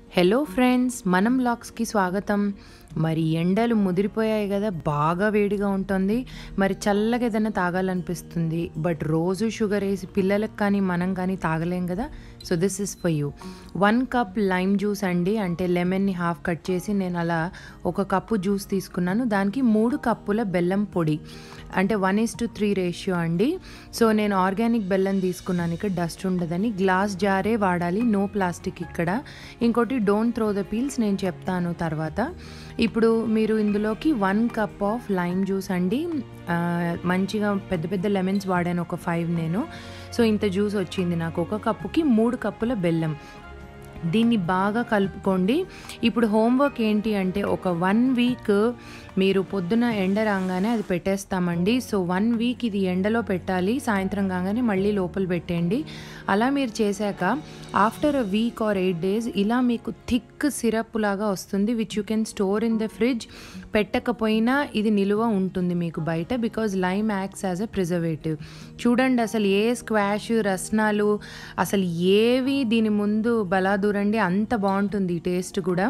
hello friends మనం బ్లాగ్స్కి స్వాగతం మరి ఎండలు ముదిరిపోయాయి కదా బాగా వేడిగా ఉంటుంది మరి చల్లగా ఏదైనా తాగాలనిపిస్తుంది బట్ రోజు షుగర్ వేసి పిల్లలకు కానీ మనం కానీ తాగలేం కదా so this is for you one cup lime juice అండి అంటే లెమన్ని హాఫ్ కట్ చేసి నేను అలా ఒక కప్పు జ్యూస్ తీసుకున్నాను దానికి మూడు కప్పుల బెల్లం పొడి అంటే one is to three ratio అండి సో నేను ఆర్గానిక్ బెల్లం తీసుకున్నాను ఇక్కడ డస్ట్ ఉండదని గ్లాస్ జారే వాడాలి నో ప్లాస్టిక్ ఇక్కడ ఇంకోటి డోంట్ త్రో ద పీల్స్ నేను చెప్తాను తర్వాత ఇప్పుడు మీరు ఇందులోకి one cup of lime juice అండి ఆ, మంచిగా పెద్ద పెద్ద లెమన్స్ వాడాను ఒక ఫైవ్ నేను సో ఇంత జ్యూస్ వచ్చింది నాకు ఒక కప్పుకి మూడు కప్పుల బెల్లం దీన్ని బాగా కలుపుకోండి ఇప్పుడు హోంవర్క్ ఏంటి అంటే ఒక వన్ వీక్ మీరు పొద్దున ఎండ రాగానే అది పెట్టేస్తామండి సో వన్ వీక్ ఇది ఎండలో పెట్టాలి సాయంత్రం కాగానే మళ్ళీ లోపల పెట్టండి అలా మీరు చేశాక after a week or eight days ఇలా మీకు థిక్ సిరప్ లాగా వస్తుంది which you can store in the fridge పెట్టకపోయినా ఇది నిలువ ఉంటుంది మీకు బయట because lime acts as a preservative చూడండి అసలు ఏ స్క్వాష్ రస్నాలు అసలు ఏవి దీని ముందు బలాదూరండి అంత బాగుంటుంది ఈ టేస్ట్ కూడా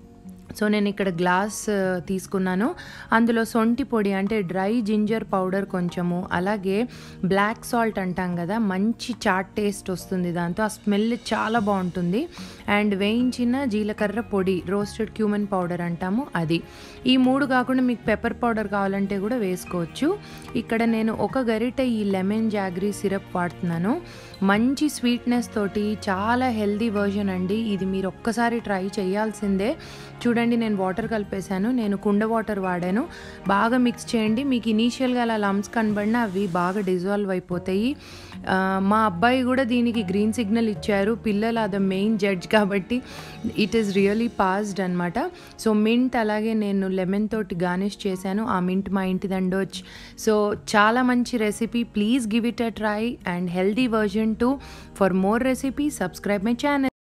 సో నేను ఇక్కడ గ్లాస్ ఆ, తీసుకున్నాను అందులో సొంటి పొడి అంటే డ్రై జింజర్ పౌడర్ కొంచెము అలాగే బ్లాక్ సాల్ట్ అంటాం కదా మంచి చాట్ టేస్ట్ వస్తుంది దాంతో ఆ స్మెల్ చాలా బాగుంటుంది అండ్ వేయించిన జీలకర్ర పొడి రోస్టెడ్ క్యూమన్ పౌడర్ అంటాము అది ఈ మూడు కాకుండా మీకు పెప్పర్ పౌడర్ కావాలంటే కూడా వేసుకోవచ్చు ఇక్కడ నేను ఒక గరిట ఈ లెమన్ జాగ్రీ సిరప్ వాడుతున్నాను మంచి స్వీట్నెస్ తోటి చాలా హెల్దీ వర్జన్ అండి ఇది మీరు ఒక్కసారి ట్రై చేయాల్సిందే చూడండి నేను వాటర్ కలిపేశాను నేను కుండ వాటర్ వాడాను బాగా మిక్స్ చేయండి మీకు ఇనీషియల్గా అలా లమ్స్ కనబడినా అవి బాగా డిజాల్వ్ అయిపోతాయి ఆ, మా అబ్బాయి కూడా దీనికి గ్రీన్ సిగ్నల్ ఇచ్చారు పిల్లలు అది మెయిన్ జడ్జ్ కాబట్టి ఇట్ ఈస్ రియలీ పాస్డ్ అనమాట సో మింట్ అలాగే నేను లెమన్ తోటి గార్నిష్ చేశాను ఆ మింట్ మా ఇంటి దండోచ్ సో చాలా మంచి recipe please give it a try and healthy version too for more recipe subscribe my channel